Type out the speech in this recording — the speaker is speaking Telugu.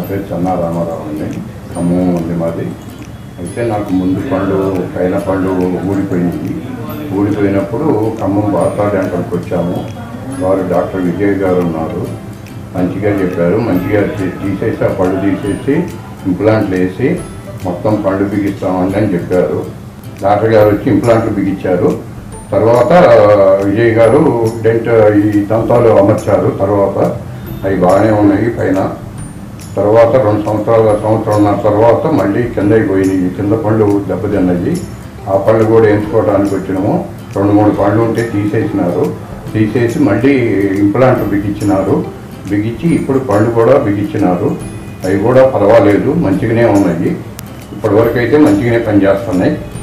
పేరు చెన్నా రామారావు అండి ఖమ్మం ఉంది మాది అయితే నాకు ముందు పళ్ళు పైన పళ్ళు ఊడిపోయింది ఊడిపోయినప్పుడు ఖమ్మం బాతా డెంటల్కి వచ్చాము వారు డాక్టర్ విజయ్ గారు ఉన్నారు మంచిగా చెప్పారు మంచిగా తీ- తీసేసి ఆ పళ్ళు తీసేసి ఇంప్లాంట్లు వేసి మొత్తం పళ్ళు బిగిస్తామని అని చెప్పారు డాక్టర్ గారు వచ్చి ఇంప్లాంట్లు బిగించారు తర్వాత విజయ్ గారు డెంట్ ఈ దంతాలు అమర్చారు తర్వాత అవి బాగానే ఉన్నాయి పైన తర్వాత రెండు సంవత్సరాల సంవత్సరంన్నర తర్వాత మళ్ళీ కిందకి పోయినాయి కింద పళ్ళు దెబ్బతిన్నాయి ఆ పళ్ళు కూడా ఎంచుకోవడానికి వచ్చినాము రెండు మూడు పళ్ళు ఉంటే తీసేసినారు తీసేసి మళ్ళీ ఇంప్లాంట్ బిగించినారు బిగించి ఇప్పుడు పళ్ళు కూడా బిగించినారు అవి కూడా పర్వాలేదు మంచిగానే ఉన్నాయి ఇప్పటివరకు అయితే మంచిగానే పనిచేస్తున్నాయి